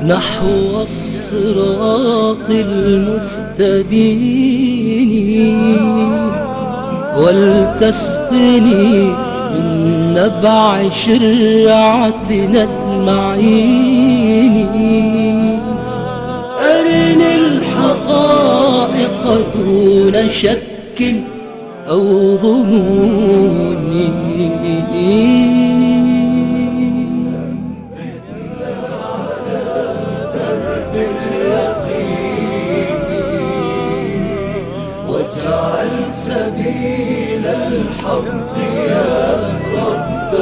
نحو الصراط المستبين ولتسقني من نبع شرعتنا المعين أرني الحقائق دون شك أو ظنون واجعل سبيل الحق يا رب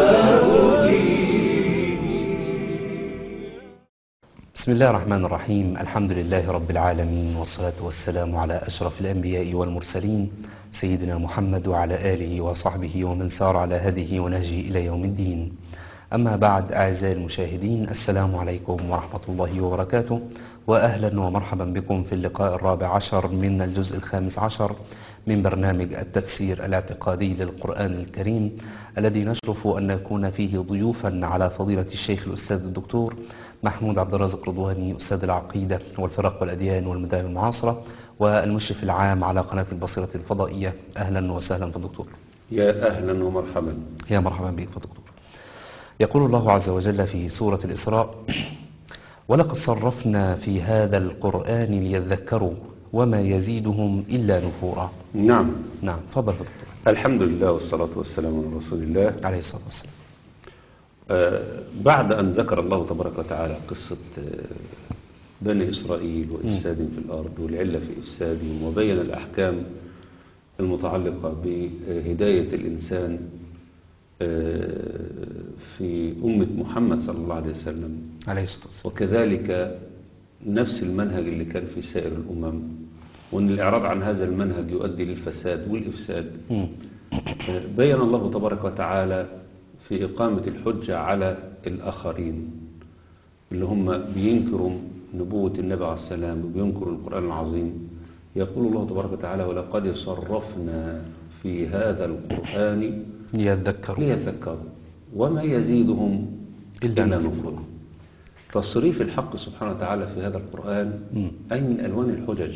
بسم الله الرحمن الرحيم الحمد لله رب العالمين والصلاة والسلام على أشرف الأنبياء والمرسلين سيدنا محمد وعلى آله وصحبه ومن سار على هديه ونهجه إلى يوم الدين أما بعد أعزائي المشاهدين السلام عليكم ورحمة الله وبركاته وأهلا ومرحبا بكم في اللقاء الرابع عشر من الجزء الخامس عشر من برنامج التفسير الاعتقادي للقرآن الكريم الذي نشرف أن نكون فيه ضيوفا على فضيلة الشيخ الأستاذ الدكتور محمود عبد الرازق رضواني أستاذ العقيدة والفرق والأديان والمذاهب المعاصرة والمشرف العام على قناة البصيرة الفضائية أهلا وسهلا بالدكتور يا أهلا ومرحبا يا مرحبا بك دكتور يقول الله عز وجل في سورة الإسراء ولقد صرفنا في هذا القرآن ليذكروا وما يزيدهم إلا نفورا نعم نعم تفضل يا دكتور الحمد لله والصلاة والسلام على رسول الله عليه الصلاة والسلام آه بعد أن ذكر الله تبارك وتعالى قصة آه بني إسرائيل وإفسادهم في الأرض والعلة في إفسادهم وبين الأحكام المتعلقة بهداية الإنسان آه في أمة محمد صلى الله عليه وسلم عليه الصلاة والسلام وكذلك نفس المنهج اللي كان في سائر الأمم وأن الإعراض عن هذا المنهج يؤدي للفساد والإفساد مم. بين الله تبارك وتعالى في إقامة الحجة على الآخرين اللي هم بينكروا نبوة النبي عليه السلام وبينكروا القرآن العظيم يقول الله تبارك وتعالى ولقد صرفنا في هذا القرآن ليذكروا ليذكروا وما يزيدهم إلا إلا نفورا. نفورا تصريف الحق سبحانه وتعالى في هذا القرآن مم. أي من ألوان الحجج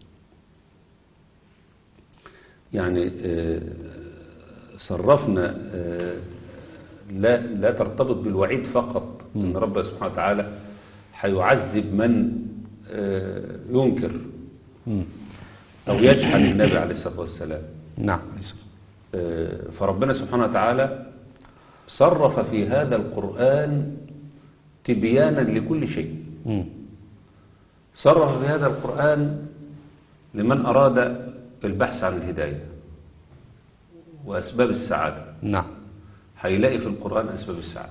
يعني آه، صرفنا آه، لا لا ترتبط بالوعيد فقط ان ربنا سبحانه وتعالى هيعذب من آه، ينكر مم. او يجحد النبي عليه الصلاه والسلام نعم عليه الصلاة آه، فربنا سبحانه وتعالى صرف في هذا القرآن تبيانا لكل شيء مم. صرف في هذا القرآن لمن أراد البحث عن الهداية وأسباب السعادة نعم هيلاقي في القرآن أسباب السعادة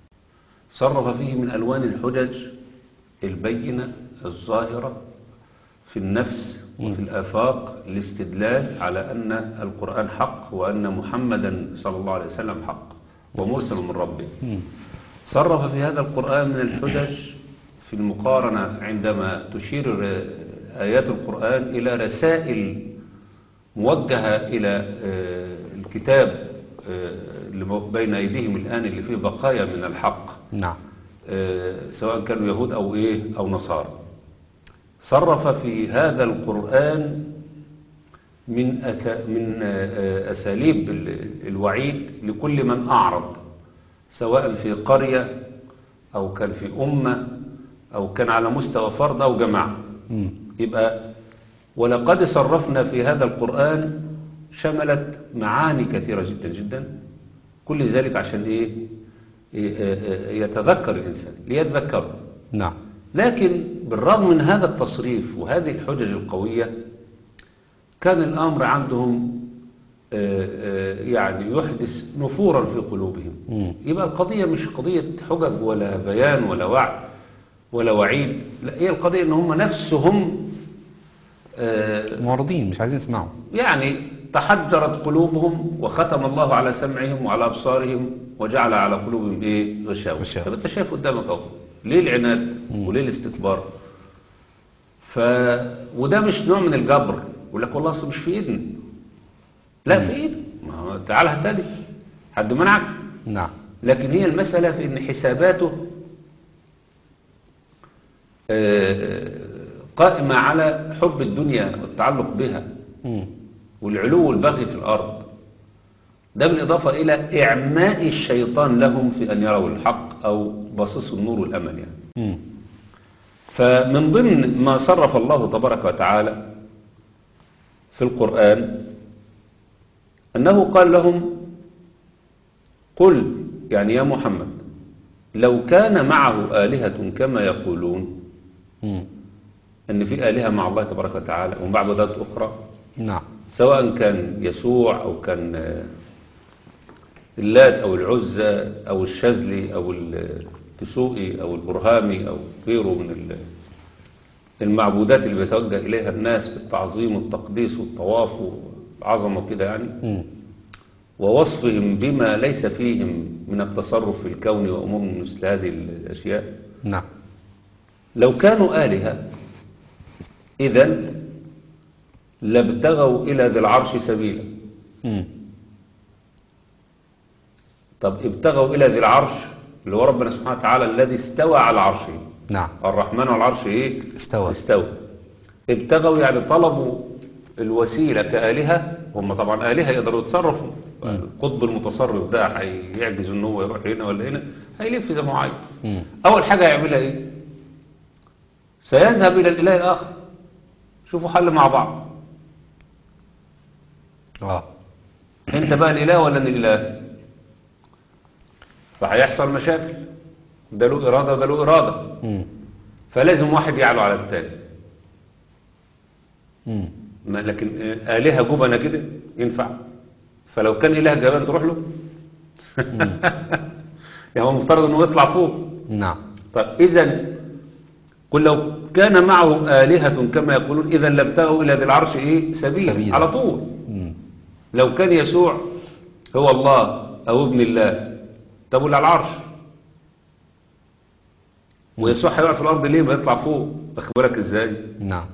صرف فيه من ألوان الحجج البينة الظاهرة في النفس وفي الآفاق الاستدلال على أن القرآن حق وأن محمدا صلى الله عليه وسلم حق ومرسل من ربه مم. صرف في هذا القرآن من الحجج في المقارنة عندما تشير آيات القرآن إلى رسائل موجهة إلى آه، الكتاب آه، اللي بين أيديهم الآن اللي فيه بقايا من الحق نعم آه، سواء كانوا يهود أو إيه أو نصارى صرف في هذا القرآن من أث- من آه، أساليب ال- الوعيد لكل من أعرض سواء في قرية أو كان في أمة أو كان على مستوى فرد أو جماعة مم. يبقى ولقد صرفنا في هذا القرآن شملت معاني كثيرة جدا جدا كل ذلك عشان إيه إيه، آه، آه، يتذكر الإنسان ليتذكره نعم لكن بالرغم من هذا التصريف وهذه الحجج القوية كان الأمر عندهم آه، آه، يعني يحدث نفورا في قلوبهم مم. يبقى القضية مش قضية حجج ولا بيان ولا وعد ولا وعيد لا هي القضية ان هم نفسهم آه، معرضين مش عايزين يسمعوا يعني تحجرت قلوبهم وختم الله على سمعهم وعلى أبصارهم وجعل على قلوبهم إيه غشاوة غشاوة. طب أنت شايف قدامك أهو ليه العناد وليه الاستكبار ف وده مش نوع من الجبر يقول لك والله أصل مش في إيدنا لا في إيدنا ما هو تعالى اهتدي حد منعك نعم لكن هي المسألة في إن حساباته آه، قائمة على حب الدنيا والتعلق بها مم. والعلو والبغي في الأرض ده بالإضافة إلى إعماء الشيطان لهم في أن يروا الحق أو بصص النور والأمل يعني مم. فمن ضمن ما صرف الله تبارك وتعالى في القرآن أنه قال لهم قل يعني يا محمد لو كان معه آلهة كما يقولون مم. أن في آلهة مع الله تبارك وتعالى ومعبودات أخرى نعم سواء كان يسوع أو كان آه، اللات أو العزة أو الشاذلي أو التسوقي أو البرهامي أو غيره من ال- المعبودات اللي بيتوجه إليها الناس بالتعظيم والتقديس والطواف والعظمة كده يعني مم. ووصفهم بما ليس فيهم من التصرف في الكون وأمور مثل هذه الأشياء نعم لو كانوا آلهة إذا لابتغوا إلى ذي العرش سبيلا مم. طب ابتغوا إلى ذي العرش اللي هو ربنا سبحانه وتعالى الذي استوى على عرشه نعم الرحمن على العرش إيه؟ استوى. استوى ابتغوا يعني طلبوا الوسيلة كآلهة هم طبعا آلهة يقدروا يتصرفوا القطب المتصرف ده هيعجز ان هو يروح هنا ولا هنا هيلف زي ما هو عايز مم. أول حاجة يعملها إيه سيذهب إلى الإله الآخر شوفوا حل مع بعض اه انت بقى الاله ولا انا الاله فهيحصل مشاكل ده له اراده وده له اراده مم. فلازم واحد يعلو على التاني مم. ما لكن آه، الهه جبنه كده ينفع فلو كان اله جبان تروح له يعني هو مفترض انه يطلع فوق نعم طيب اذا قل لو كان معه آلهة كما يقولون إذا لابتغوا إلى ذي العرش إيه سبيلا سبيلا. على طول مم. لو كان يسوع هو الله أو ابن الله طب واللي على العرش ويسوع هيقع في الأرض ليه ما يطلع فوق واخد بالك إزاي نعم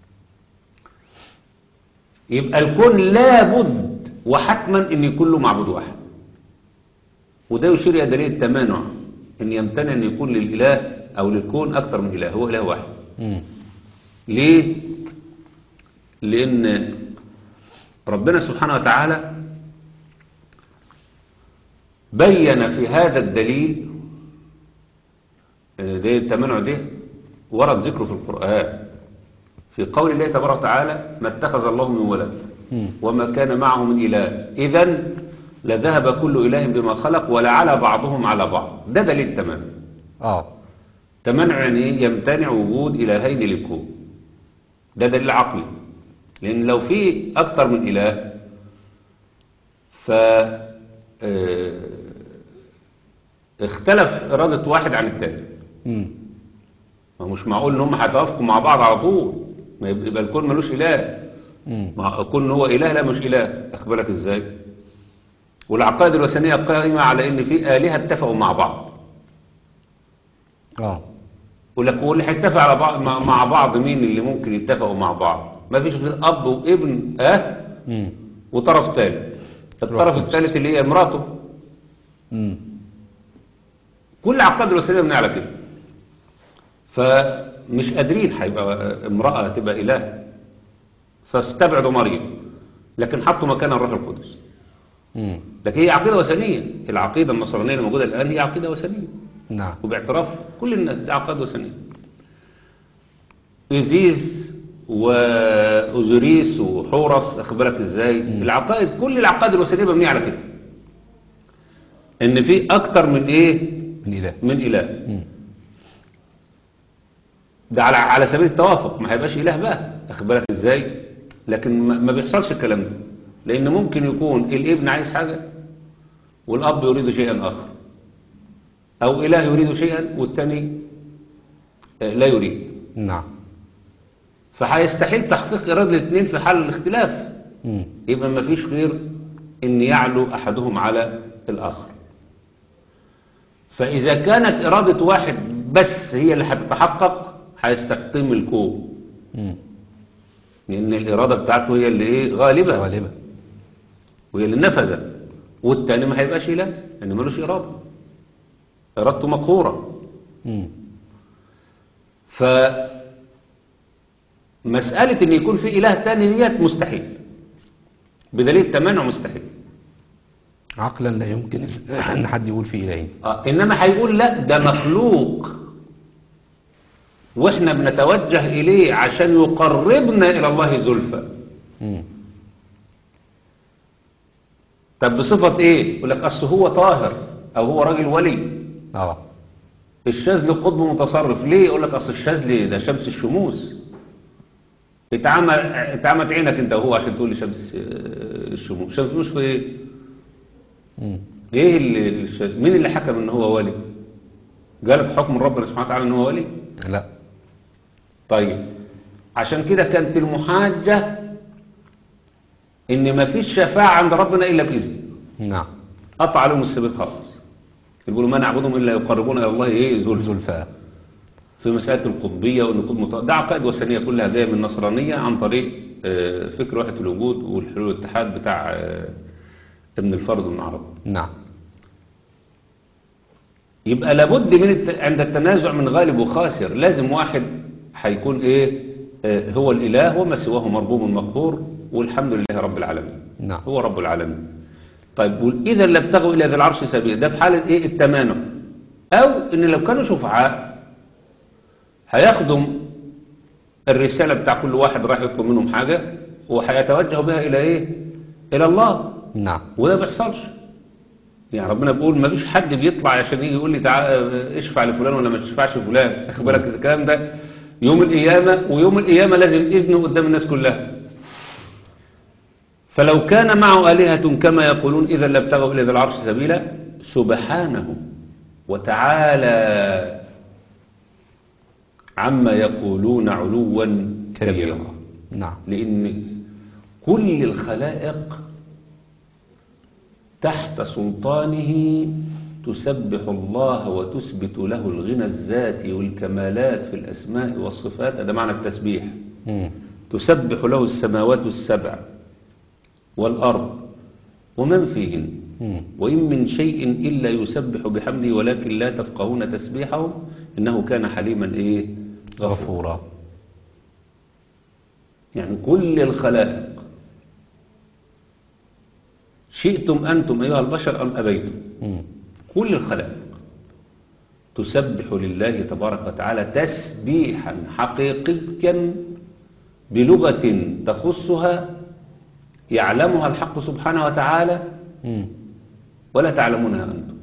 يبقى الكون لابد وحتما أن يكون له معبود واحد وده يشير إلى دليل التمانع أن يمتنع أن يكون للإله أو للكون أكثر من إله هو إله واحد مم. ليه لأن ربنا سبحانه وتعالى بين في هذا الدليل آه، ده التمنع ده ورد ذكره في القرآن في قول الله تبارك وتعالى ما اتخذ الله من ولد مم. وما كان معه من إله إذا لذهب كل إله بما خلق ولعلى بعضهم على بعض ده دليل التمنع اه تمنع يعني إيه؟ يمتنع وجود إلهين للكون ده دليل عقلي لأن لو في أكتر من إله ف آه، اختلف إرادة واحد عن التاني مم. ما هو مش معقول إن هم هيتوافقوا مع بعض على طول ما يبقى يبقى الكون ملوش إله مم. ما يكون هو إله لا مش إله أخد بالك إزاي والعقائد الوثنية قائمة على إن في آلهة اتفقوا مع بعض اه يقول لك واللي هيتفق على بعض مع- مع بعض مين اللي ممكن يتفقوا مع بعض ما فيش غير اب وابن اه مم. وطرف ثالث الطرف قدس. الثالث اللي هي مراته مم. كل عقائد الوثنيه مبنيه على كده فمش قادرين هيبقى امراه تبقى اله فاستبعدوا مريم لكن حطوا مكانها الروح القدس مم. لكن هي عقيده وثنيه العقيده النصرانيه اللي موجوده الان هي عقيده وثنيه نعم وباعتراف كل الناس دي عقائد وثنيه إزيز وأوزوريس وحورس أخد بالك إزاي العقائد كل العقائد الوثنية مبنية على كده إن في أكتر من إيه من إله من إله مم. ده على على سبيل التوافق ما هيبقاش إله بقى أخد بالك إزاي لكن ما ما بيحصلش الكلام ده لأن ممكن يكون الابن عايز حاجة والأب يريد شيئا آخر أو إله يريد شيئا والتاني آه، لا يريد نعم فهيستحيل تحقيق إرادة الاثنين في حال الاختلاف مم. يبقى ما فيش غير ان يعلو احدهم على الاخر فاذا كانت ارادة واحد بس هي اللي هتتحقق هيستقيم الكون مم. لان الاراده بتاعته هي اللي ايه غالبه غالبا وهي اللي نفذت والتاني ما هيبقاش اله لان ملوش اراده ارادته مقهوره مم. فمسألة ان يكون في اله تاني ديت مستحيل بدليل التمنع مستحيل عقلا لا يمكن اس- ان حد يقول في الهين آه انما هيقول لا ده مخلوق واحنا بنتوجه اليه عشان يقربنا الى الله زلفى مم. طب بصفة ايه يقول لك اصل هو طاهر او هو راجل ولي اه الشاذلي قطب متصرف ليه يقول لك اصل الشاذلي ده شمس الشموس اتعمى اتعمت عينك انت وهو عشان تقول لي شمس آه، الشموس شمس الشموس في ايه مم. ايه اللي الشاذ- مين اللي حكم ان هو ولي جالك حكم ربنا سبحانه وتعالى ان هو ولي لا طيب عشان كده كانت المحاجة ان ما فيش شفاعة عند ربنا الا باذنه نعم قطع لهم السبيل خالص يقولوا ما نعبدهم الا يقربون الى الله ايه زلفى زلفاء في مسألة القطبية والنقود مط... ده عقائد وثنية كلها جاية من النصرانية عن طريق آه، فكر وحدة الوجود والحلول والاتحاد بتاع آه، ابن الفرد بن عرب نعم يبقى لابد من الت... عند التنازع من غالب وخاسر لازم واحد هيكون ايه آه، هو الاله وما سواه مربوب مقهور والحمد لله رب العالمين نعم هو رب العالمين طيب اذا لابتغوا الى ذي العرش سبيلا ده في حاله ايه التمانع او ان لو كانوا شفعاء هيخدم الرساله بتاع كل واحد راح يطلب منهم حاجه وهيتوجهوا بها الى ايه الى الله نعم وده ما بيحصلش يعني ربنا بيقول ما فيش حد بيطلع عشان يجي يقول لي تعالى اشفع لفلان ولا ما تشفعش لفلان اخد بالك الكلام ده يوم القيامه ويوم القيامه لازم اذنه قدام الناس كلها فلو كان معه آلهة كما يقولون إذا لابتغوا إلى ذي العرش سبيلا سبحانه وتعالى عما يقولون علوا كبيرا كبيرة نعم لأن كل الخلائق تحت سلطانه تسبح الله وتثبت له الغنى الذاتي والكمالات في الأسماء والصفات هذا معنى التسبيح مم. تسبح له السماوات السبع والأرض ومن فيهن مم. وإن من شيء إلا يسبح بحمده ولكن لا تفقهون تسبيحه إنه كان حليما إيه غفورا يعني كل الخلائق شئتم أنتم أيها البشر أم أبيتم مم. كل الخلائق تسبح لله تبارك وتعالى تسبيحا حقيقيا بلغة تخصها يعلمها الحق سبحانه وتعالى مم. ولا تعلمونها أنتم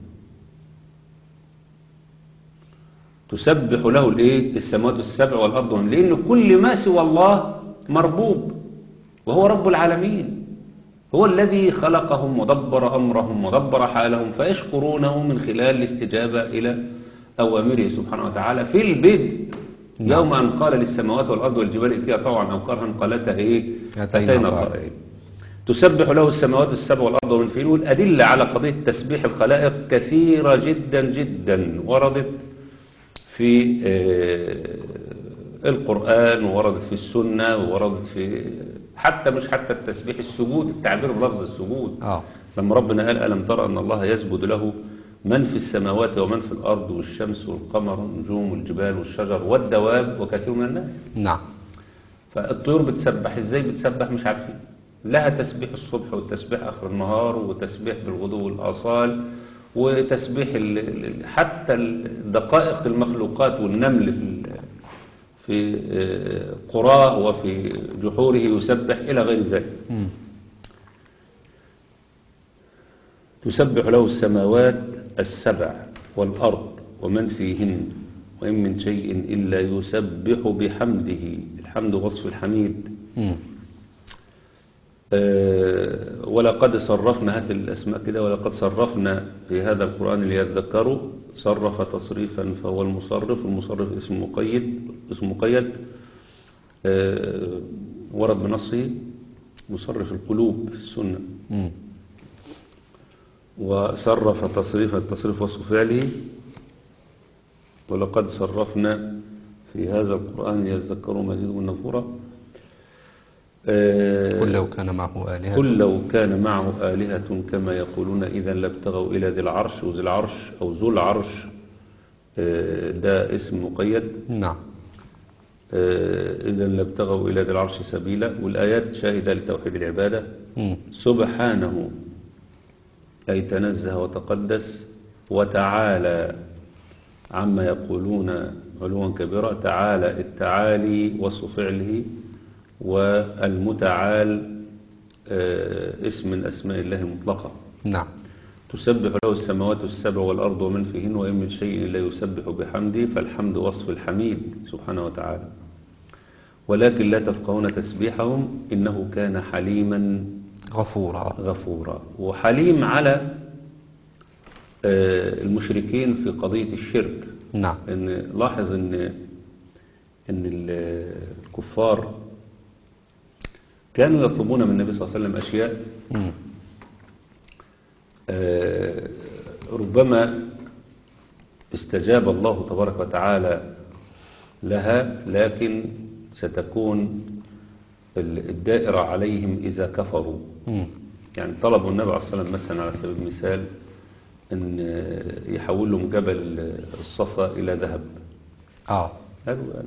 تسبح له الايه السماوات السبع والارض ومن لان كل ما سوى الله مربوب وهو رب العالمين هو الذي خلقهم ودبر امرهم ودبر حالهم فيشكرونه من خلال الاستجابه الى اوامره سبحانه وتعالى في البدء نعم. يوم ان قال للسماوات والارض والجبال ائتيا طوعا او كرها قالتا ايه أتينا طائعين. طائعين تسبح له السماوات السبع والأرض ومن فيهن والأدلة على قضية تسبيح الخلائق كثيرة جدا جدا وردت في آه، القرآن ووردت في السنة ووردت في حتى مش حتى التسبيح السجود التعبير بلفظ السجود اه لما ربنا قال ألم ترى أن الله يسجد له من في السماوات ومن في الأرض والشمس والقمر والنجوم والجبال والشجر والدواب وكثير من الناس نعم فالطيور بتسبح ازاي بتسبح مش عارفين لها تسبيح الصبح والتسبيح اخر النهار وتسبيح بالغدو والاصال وتسبيح ال- ال- حتى الدقائق المخلوقات والنمل في ال- في آه، قراه وفي جحوره يسبح الى غير ذلك مم. تسبح له السماوات السبع والأرض ومن فيهن وإن من شيء إلا يسبح بحمده الحمد وصف الحميد مم. آه، ولقد صرفنا هات الأسماء كده ولقد صرفنا في هذا القرآن ليذكروا صرف تصريفا فهو المصرف المصرف اسم مقيد اسم مقيد آه، ورد بنصه مصرف القلوب في السنة مم. وصرف تصريف التصريف وصف فعله ولقد صرفنا في هذا القرآن ليذكروا مزيد من نفورا آه، قل لو كان معه آلهة قل لو كان معه آلهة كما يقولون إذا لابتغوا إلى ذي العرش وذي العرش أو ذو العرش آه، ده اسم مقيد نعم آه، إذا لابتغوا إلى ذي العرش سبيلا والآيات شاهدة لتوحيد العبادة مم. سبحانه أي تنزه وتقدس وتعالى عما يقولون علوا كبيرا تعالى التعالي وصف فعله والمتعال آه، اسم من أسماء الله المطلقة نعم تسبح له السماوات السبع والأرض ومن فيهن وإن من شيء لا يسبح بحمده فالحمد وصف الحميد سبحانه وتعالى ولكن لا تفقهون تسبيحهم إنه كان حليما غفورا غفورا وحليم على آه، المشركين في قضية الشرك نعم ان لاحظ ان ان الكفار كانوا يطلبون من النبي صلى الله عليه وسلم اشياء مم. آه، ربما استجاب الله تبارك وتعالى لها لكن ستكون ال- الدائرة عليهم إذا كفروا مم. يعني طلبوا النبي عليه الصلاة والسلام مثلا على سبيل المثال أن يحول لهم جبل الصفا إلى ذهب اه قالوا يعني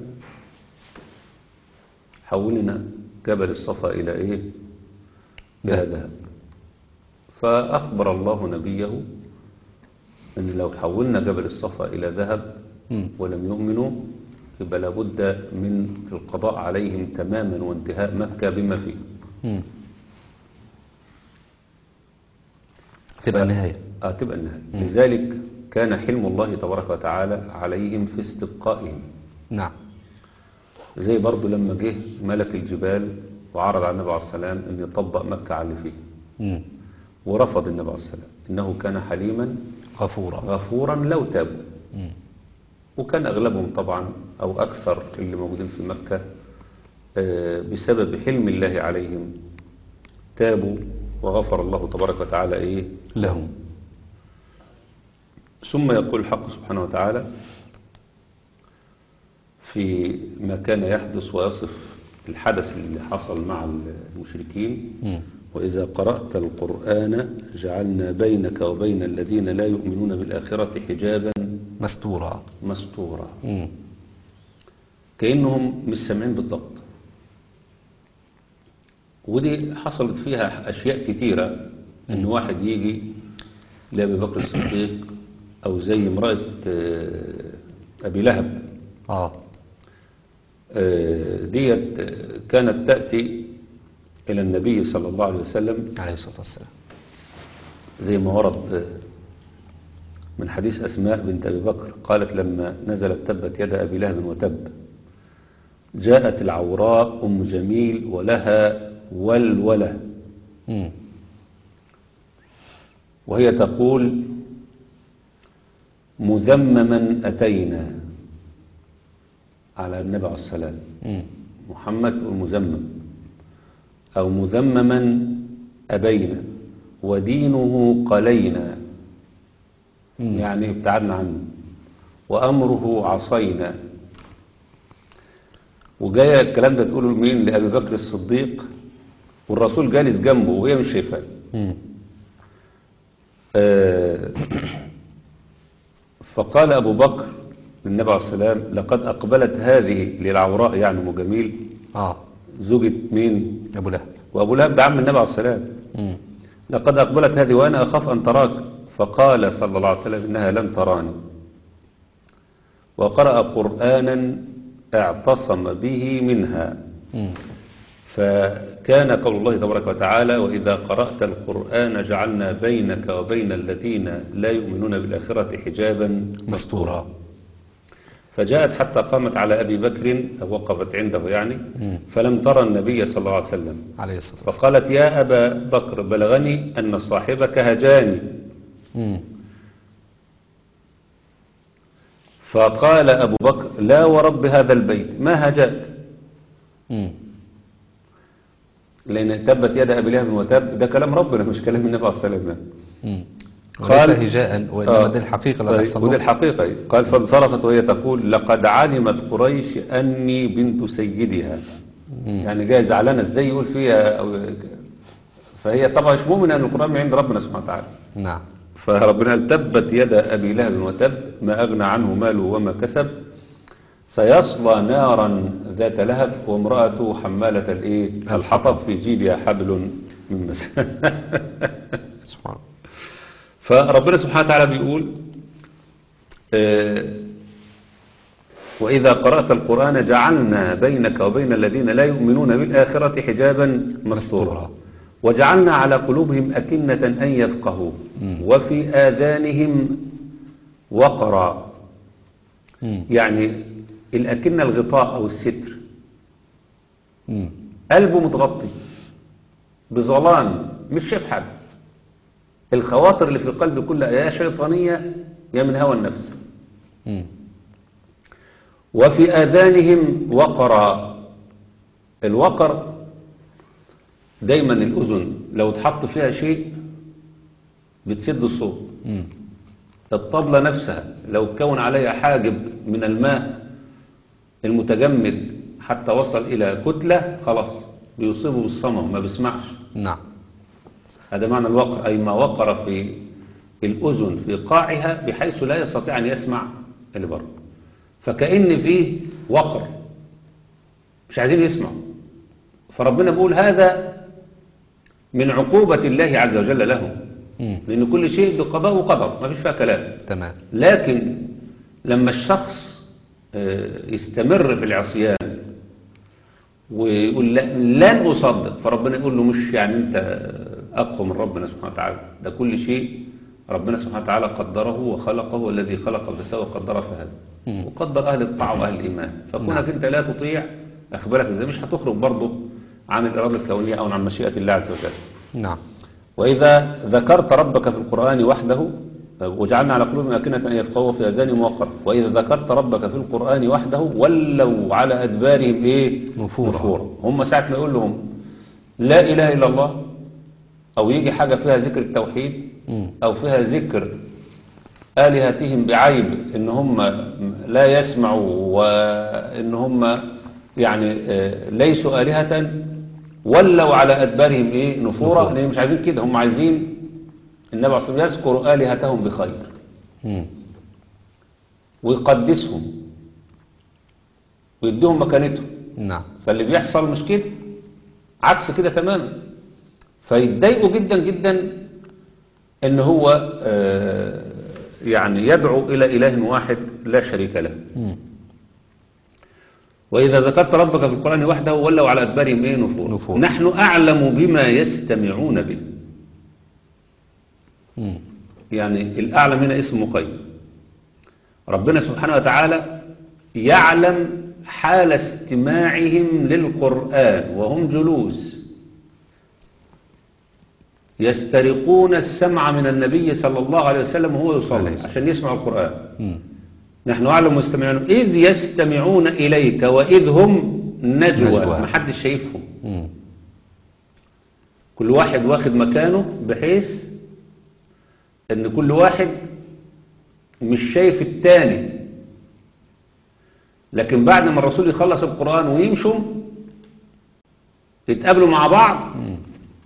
حولنا جبل الصفا إلى إيه إلى ذهب. ذهب فأخبر الله نبيه أن لو حولنا جبل الصفا إلى ذهب مم. ولم يؤمنوا يبقى لابد من القضاء عليهم تماما وانتهاء مكة بما فيه مم. تبقى النهاية آه تبقى النهاية لذلك كان حلم الله تبارك وتعالى عليهم في استبقائهم نعم زي برضو لما جه ملك الجبال وعرض على النبي عليه السلام أن يطبق مكة على اللي فيه مم. ورفض النبي عليه السلام إنه كان حليما غفورا غفورا لو تابوا مم. وكان أغلبهم طبعا أو أكثر اللي موجودين في مكة آه، بسبب حلم الله عليهم تابوا وغفر الله تبارك وتعالى إيه لهم ثم يقول الحق سبحانه وتعالى في ما كان يحدث ويصف الحدث اللي حصل مع المشركين مم. وإذا قرأت القرآن جعلنا بينك وبين الذين لا يؤمنون بالآخرة حجابا مستورا مستورا مم. كأنهم مش سامعين بالضبط ودي حصلت فيها أشياء كتيرة إن واحد يجي لأبي بكر الصديق أو زي امرأة آه، أبي لهب اه آه، ديت آه، كانت تأتي إلى النبي صلى الله عليه وسلم عليه الصلاة والسلام زي ما ورد آه، من حديث أسماء بنت أبي بكر قالت لما نزلت تبت يد أبي لهب وتب جاءت العوراء أم جميل ولها ولولة مم. وهي تقول مذمما أتينا على النبي عليه السلام مم. محمد المذمم أو مذمما أبينا ودينه قلينا مم. يعني ابتعدنا عنه وأمره عصينا وجاية الكلام ده تقوله لمين لأبي بكر الصديق والرسول جالس جنبه وهي مش شايفاه مم. آه، فقال أبو بكر للنبي عليه السلام لقد أقبلت هذه للعوراء يعني أم جميل اه زوجة مين ابو لهب وأبو لهب ده عم النبي عليه السلام مم. لقد أقبلت هذه وأنا أخاف أن تراك فقال صلى الله عليه وسلم إنها لن تراني وقرأ قرآنا اعتصم به منها مم. فكان قول الله تبارك وتعالى وإذا قرأت القرآن جعلنا بينك وبين الذين لا يؤمنون بالآخرة حجابا مستورا فجاءت حتى قامت على أبي بكر أو وقفت عنده يعني مم. فلم ترى النبي صلى الله عليه وسلم عليه الصلاة والسلام فقالت يا أبا بكر بلغني أن صاحبك هجاني مم. فقال أبو بكر لا ورب هذا البيت ما هجاك مم. لأن تبت يد أبي لهب وتب ده كلام ربنا مش كلام النبي عليه الصلاة والسلام مم. قال- وليس هجاء وإنما دي الحقيقة اللي طيب، هتحصل ودي لهم. الحقيقة أيضا. قال فانصرفت وهي تقول لقد علمت قريش أني بنت سيدها مم. يعني جاي زعلانة ازاي يقول فيها أو فهي طبعا مش مؤمنة أن القرآن من عند ربنا سبحانه وتعالى نعم فربنا قال تبت يد أبي لهب وتب ما أغنى عنه ماله وما كسب سيصلى نارا ذات لهب وامرأته حمالة الايه الحطب في جيدها حبل من مسد سبحان الله فربنا سبحانه وتعالى بيقول آه، وإذا قرأت القرآن جعلنا بينك وبين الذين لا يؤمنون بالآخرة حجابا مستورا مستورا. وجعلنا على قلوبهم أكنة أن يفقهوا مم. وفي آذانهم وقرا مم. يعني الأكنة الغطاء أو الستر مم. قلبه متغطي بظلام مش شايف حاجة الخواطر اللي في القلب كلها يا شيطانية يا من هوى النفس مم. وفي آذانهم وقرا الوقر دايما الأذن لو اتحط فيها شيء بتسد الصوت مم. الطبلة نفسها لو كون عليها حاجب من الماء المتجمد حتى وصل إلى كتلة خلاص بيصيبه بالصمم ما بيسمعش نعم هذا معنى الوقر أي ما وقر في الأذن في قاعها بحيث لا يستطيع أن يسمع اللي بره فكأن فيه وقر مش عايزين يسمعوا فربنا بيقول هذا من عقوبة الله عز وجل لهم مم. لأن كل شيء بقضاء وقدر ما فيش فيها كلام تمام لكن لما الشخص آه، يستمر في العصيان ويقول لا- لن أصدق فربنا يقول له مش يعني أنت أقوى من ربنا سبحانه وتعالى ده كل شيء ربنا سبحانه وتعالى قدره وخلقه والذي خلق فسوى قدره فهذا مم. وقدر أهل الطاعة وأهل الإيمان فكونك أنت لا تطيع أخبرك إزاي مش هتخرج برضه عن الإرادة الكونية أو عن مشيئة الله عز وجل نعم وإذا ذكرت ربك في القرآن وحده وجعلنا على قلوبهم أكنة أن يفقهوا في أذانهم وقر وإذا ذكرت ربك في القرآن وحده ولوا على أدبارهم إيه نفورا. هم ساعة ما يقول لهم لا إله إلا الله أو يجي حاجة فيها ذكر التوحيد مم. أو فيها ذكر آلهتهم بعيب إن هم لا يسمعوا وإن هم يعني آه، ليسوا آلهة ولوا على أدبارهم إيه نفورا نفورا. لأن مش عايزين كده هم عايزين النبي عليه الصلاة والسلام يذكر آلهتهم بخير مم. ويقدسهم ويديهم مكانتهم نعم فاللي بيحصل مش كده عكس كده تماما فيتضايقوا جدا جدا ان هو آه، يعني يدعو الى اله واحد لا شريك له مم. واذا ذكرت ربك في القران وحده ولوا على ادبارهم ايه نفور نفور. نحن اعلم بما يستمعون به مم. يعني الاعلم هنا اسم مقيد ربنا سبحانه وتعالى يعلم حال استماعهم للقرآن وهم جلوس يسترقون السمع من النبي صلى الله عليه وسلم وهو عليه يصلي الصلاة عشان يسمعوا القرآن مم. نحن أعلم مستمعون إذ يستمعون إليك وإذ هم نجوى نجوى. ما حدش شايفهم مم. كل واحد واخد مكانه بحيث ان كل واحد مش شايف التاني لكن بعد ما الرسول يخلص القرآن ويمشوا يتقابلوا مع بعض مم.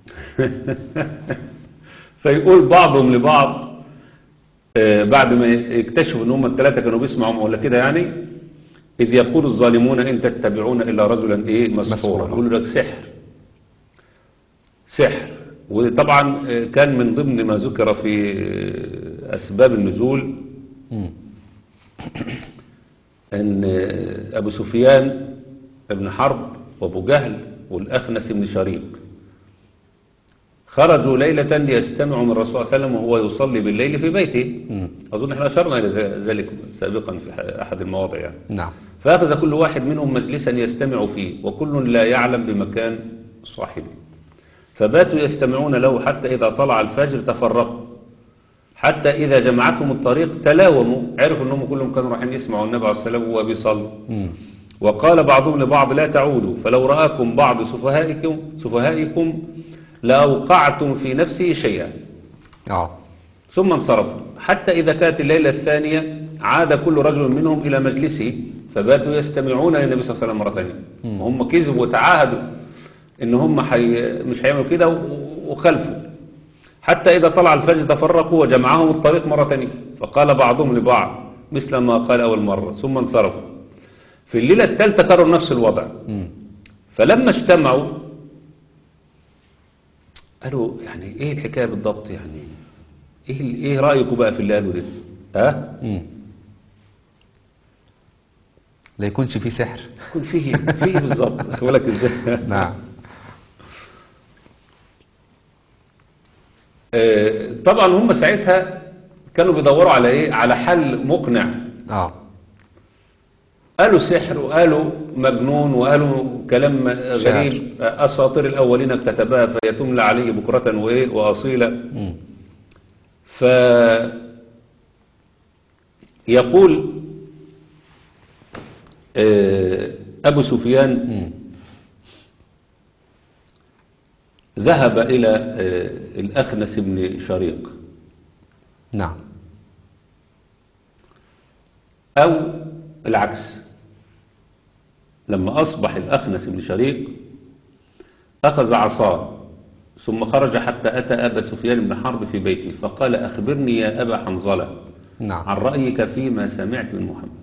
فيقول بعضهم لبعض آه، بعد ما يكتشفوا ان هم الثلاثه كانوا بيسمعوا ولا كده يعني اذ يقول الظالمون ان تتبعون الا رجلا ايه مسحورا مسحورا. يقولوا لك سحر سحر وطبعا آه، كان من ضمن ما ذكر في آه، اسباب النزول مم. ان آه، ابو سفيان ابن حرب وابو جهل والاخنس بن شريق خرجوا ليلة ليستمعوا من الرسول صلى الله عليه وسلم وهو يصلي بالليل في بيته مم. أظن احنا أشرنا إلى ذلك سابقا في أحد المواضع يعني نعم فأخذ كل واحد منهم مجلسا يستمع فيه وكل لا يعلم بمكان صاحبه فباتوا يستمعون له حتى إذا طلع الفجر تفرقوا حتى إذا جمعتهم الطريق تلاوموا عرفوا أنهم كلهم كانوا رايحين يسمعوا النبي عليه الصلاة والسلام وهو بيصلي مم. وقال بعضهم لبعض لا تعودوا فلو رآكم بعض سفهائكم سفهائكم لأوقعتم في نفسه شيئا اه ثم انصرفوا حتى إذا كانت الليلة الثانية عاد كل رجل منهم إلى مجلسه فباتوا يستمعون للنبي صلى الله عليه وسلم مرة ثانية مم. وهم كذبوا وتعاهدوا إن هم حي... مش هيعملوا كده و- وخلفوا حتى إذا طلع الفجر تفرقوا وجمعهم الطريق مرة ثانية فقال بعضهم لبعض مثل ما قال أول مرة ثم انصرفوا في الليلة الثالثة كرروا نفس الوضع مم. فلما اجتمعوا قالوا يعني ايه الحكاية بالضبط يعني ايه ايه رأيكم بقى في اللي قالوا ده ها مم. لا يكونش فيه سحر يكون فيه فيه بالظبط واخد بالك ازاي نعم آه، طبعا هم ساعتها كانوا بيدوروا على ايه على حل مقنع اه قالوا سحر وقالوا مجنون وقالوا كلام غريب اساطير الاولين اكتتبها فهي تملى عليه بكره وايه واصيلا مم. ف يقول آه، ابو سفيان مم. ذهب الى آه، الاخنس بن شريق نعم أو العكس لما أصبح الأخنس بن شريق أخذ عصاه ثم خرج حتى أتى أبا سفيان بن حرب في بيته فقال أخبرني يا أبا حنظلة نعم عن رأيك فيما سمعت من محمد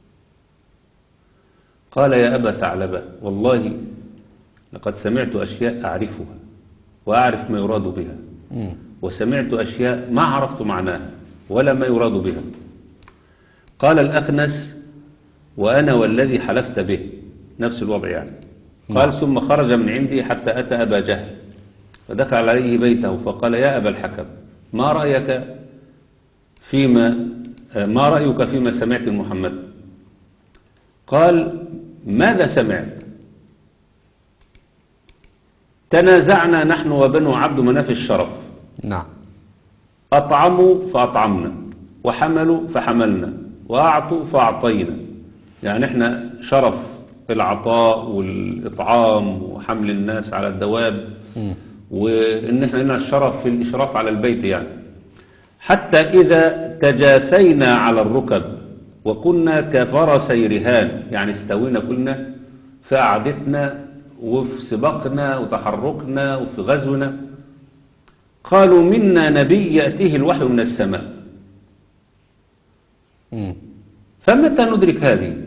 قال يا أبا ثعلبة والله لقد سمعت أشياء أعرفها وأعرف ما يراد بها مم. وسمعت أشياء ما عرفت معناها ولا ما يراد بها قال الأخنس وأنا والذي حلفت به نفس الوضع يعني قال نعم. ثم خرج من عندي حتى أتى أبا جهل فدخل عليه بيته فقال يا أبا الحكم ما رأيك فيما ما رأيك فيما سمعت من محمد قال ماذا سمعت تنازعنا نحن وبنو عبد مناف الشرف نعم أطعموا فأطعمنا وحملوا فحملنا وأعطوا فأعطينا يعني احنا شرف العطاء والإطعام وحمل الناس على الدواب مم. وإن احنا لنا الشرف في الإشراف على البيت يعني حتى إذا تجاثينا على الركب وكنا كفرسي رهان يعني استوينا كلنا في قعدتنا وفي سباقنا وتحركنا وفي غزونا قالوا منا نبي يأتيه الوحي من السماء مم. فمتى ندرك هذه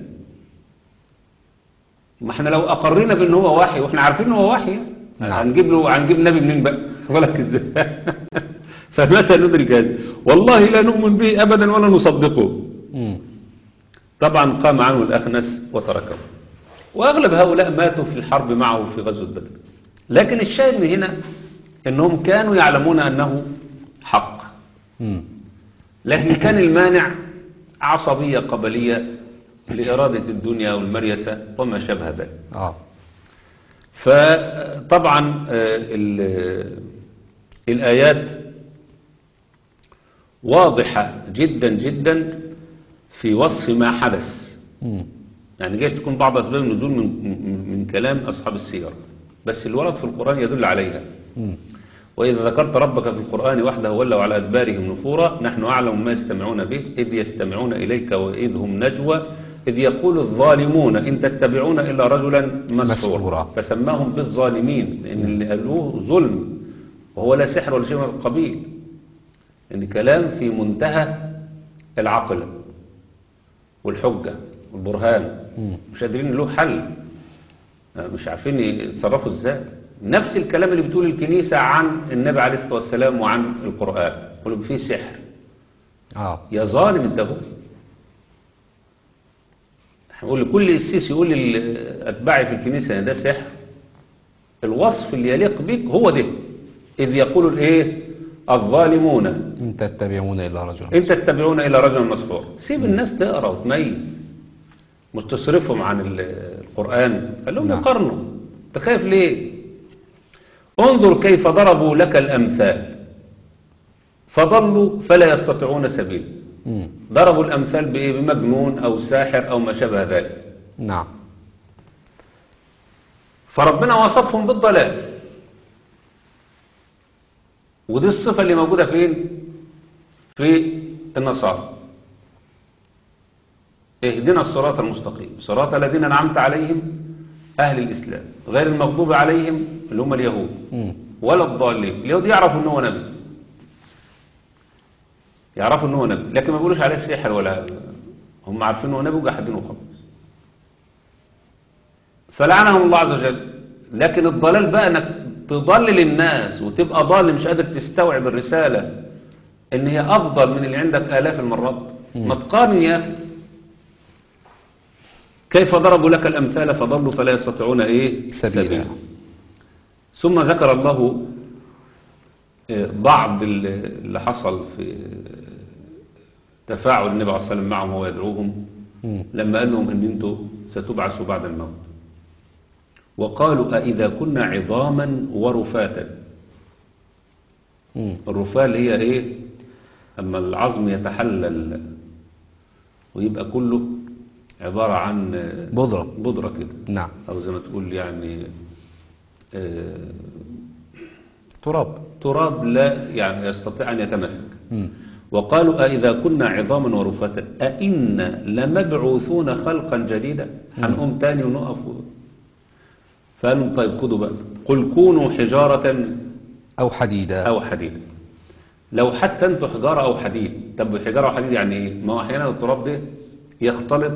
ما احنا لو اقرينا بان هو وحي واحنا عارفين ان هو وحي نعم. هنجيب له هنجيب نبي منين بقى خد بالك ازاي فمتى ندرك هذه والله لا نؤمن به ابدا ولا نصدقه مم. طبعا قام عنه الاخنس وتركه واغلب هؤلاء ماتوا في الحرب معه في غزوه بدر لكن الشاهد من هنا انهم كانوا يعلمون انه حق مم. لكن كان المانع عصبية قبلية لإرادة الدنيا والمريسة وما شابه ذلك اه فطبعا آه، ال- الآيات واضحة جدا جدا في وصف ما حدث مم. يعني جايز تكون بعض أسباب النزول من, من, من كلام أصحاب السير بس الورد في القرآن يدل عليها مم. وإذا ذكرت ربك في القرآن وحده ولوا على أدبارهم نفورا نحن أعلم ما يستمعون به إذ يستمعون إليك وإذ هم نجوى إذ يقول الظالمون إن تتبعون إلا رجلا مسحورا مسحورا. فسماهم بالظالمين لأن اللي قالوه ظلم وهو لا سحر ولا شيء من القبيل إن كلام في منتهى العقل والحجة والبرهان مم. مش قادرين له حل مش عارفين يتصرفوا ازاي نفس الكلام اللي بتقول الكنيسة عن النبي عليه الصلاة والسلام وعن القرآن يقولوا فيه سحر اه يا ظالم انت هو هنقول لكل قسيس يقول لأتباعي في الكنيسة ان ده سحر الوصف اللي يليق بك هو ده إذ يقول الايه الظالمون إن تتبعون إلا رجلا إن تتبعون إلى رجل مسحور سيب الناس تقرأ وتميز مش تصرفهم عن ال- القرآن خليهم نعم. يقارنوا تخاف ليه انظر كيف ضربوا لك الأمثال فضلوا فلا يستطيعون سبيلا مم. ضربوا الأمثال بإيه بمجنون أو ساحر أو ما شابه ذلك نعم فربنا وصفهم بالضلال ودي الصفة اللي موجودة فين في النصارى اهدنا الصراط المستقيم صراط الذين أنعمت عليهم أهل الإسلام غير المغضوب عليهم اللي هم اليهود مم. ولا الضالين اليهود يعرفوا ان هو نبي يعرفوا ان هو نبي لكن ما بيقولوش عليه سحر ولا هم عارفين ان هو نبي وجاحدينه خالص فلعنهم الله عز وجل لكن الضلال بقى انك تضلل الناس وتبقى ضال مش قادر تستوعب الرسالة ان هي افضل من اللي عندك الاف المرات ما تقارن يا اخي كيف ضربوا لك الامثال فضلوا فلا يستطيعون ايه سبيلا. ثم ذكر الله آه، بعض ال- اللي حصل في تفاعل النبي عليه الصلاة والسلام معهم وهو يدعوهم مم. لما قال لهم ان انتوا ستبعثوا بعد الموت وقالوا أإذا كنا عظاما ورفاتا مم. الرفال هي ايه اما العظم يتحلل ويبقى كله عبارة عن بودرة بودرة كده نعم او زي ما تقول يعني آه، تراب تراب لا يعني يستطيع ان يتماسك مم. وقالوا أإذا كنا عظاما ورفاتا أئنا لمبعوثون خلقا جديدا هنقوم تاني ونقف و- فقالوا طيب خدوا بقى قل كونوا حجارة أو حديدا أو حديدا لو حتى انتوا حجارة أو حديد طب حجارة أو حديد يعني إيه؟ ما هو أحيانا التراب ده يختلط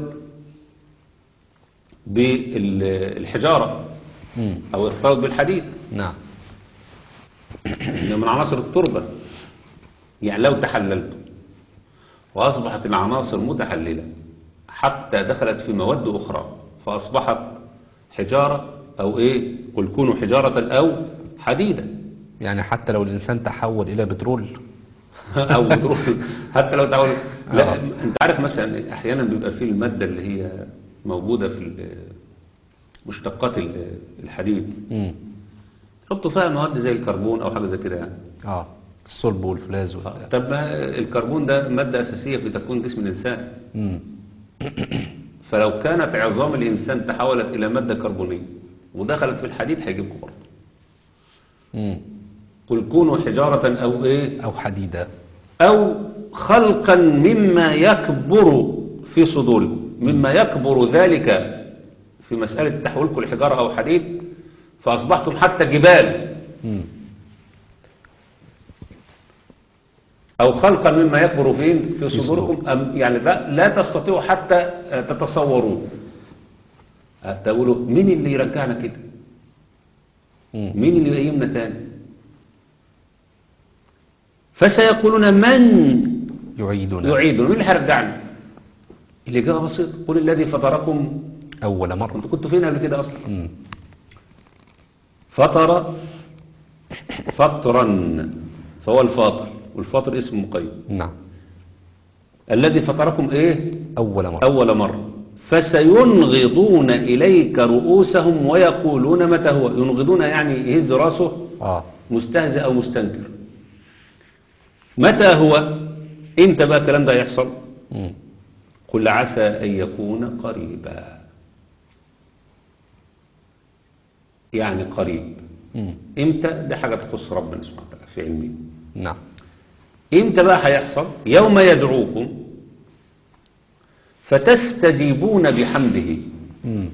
بالحجارة مم. أو يختلط بالحديد نعم إنه من عناصر التربة يعني لو تحللت وأصبحت العناصر متحللة حتى دخلت في مواد أخرى فأصبحت حجارة أو إيه قل كونوا حجارة أو حديدا يعني حتى لو الإنسان تحول إلى بترول أو بتروح حتى لو تعول لا آه. أنت عارف مثلا أحيانا بيبقى فيه المادة اللي هي موجودة في ال- مشتقات ال- الحديد مم. حطوا فيها مواد زي الكربون أو حاجة زي كده يعني اه الصلب والفولاذ وال... آه، طب ما الكربون ده مادة أساسية في تكوين جسم الإنسان مم. فلو كانت عظام الإنسان تحولت إلى مادة كربونية ودخلت في الحديد هيجيبكم برضه مم. قل كونوا حجارة أو إيه أو حديدا أو خلقا مما يكبر في صدوركم مما يكبر ذلك في مسألة تحويلكم لحجارة أو حديد فأصبحتم حتى جبال مم. أو خلقا مما يكبر فين في في صدوركم أم يعني لا, لا تستطيعوا حتى آه، تتصوروه آه، تقولوا مين اللي يرجعنا كده مم. مين اللي يقيمنا تاني فسيقولون من يعيدنا يعيدنا مين اللي هيرجعنا الإجابة بسيطة قل الذي فطركم أول مرة كنتوا كنتوا فين قبل كده أصلا مم. فطر فطرا فهو الفاطر والفاطر اسم مقيد نعم الذي فطركم ايه أول مرة أول مرة فسينغضون إليك رؤوسهم ويقولون متى هو ينغضون يعني يهز راسه آه مستهزئ أو مستنكر متى هو امتى بقى الكلام ده يحصل مم. قل عسى أن يكون قريبا يعني قريب مم. امتى ده حاجة تخص ربنا سبحانه وتعالى في علمه نعم امتى بقى هيحصل يوم يدعوكم فتستجيبون بحمده مم.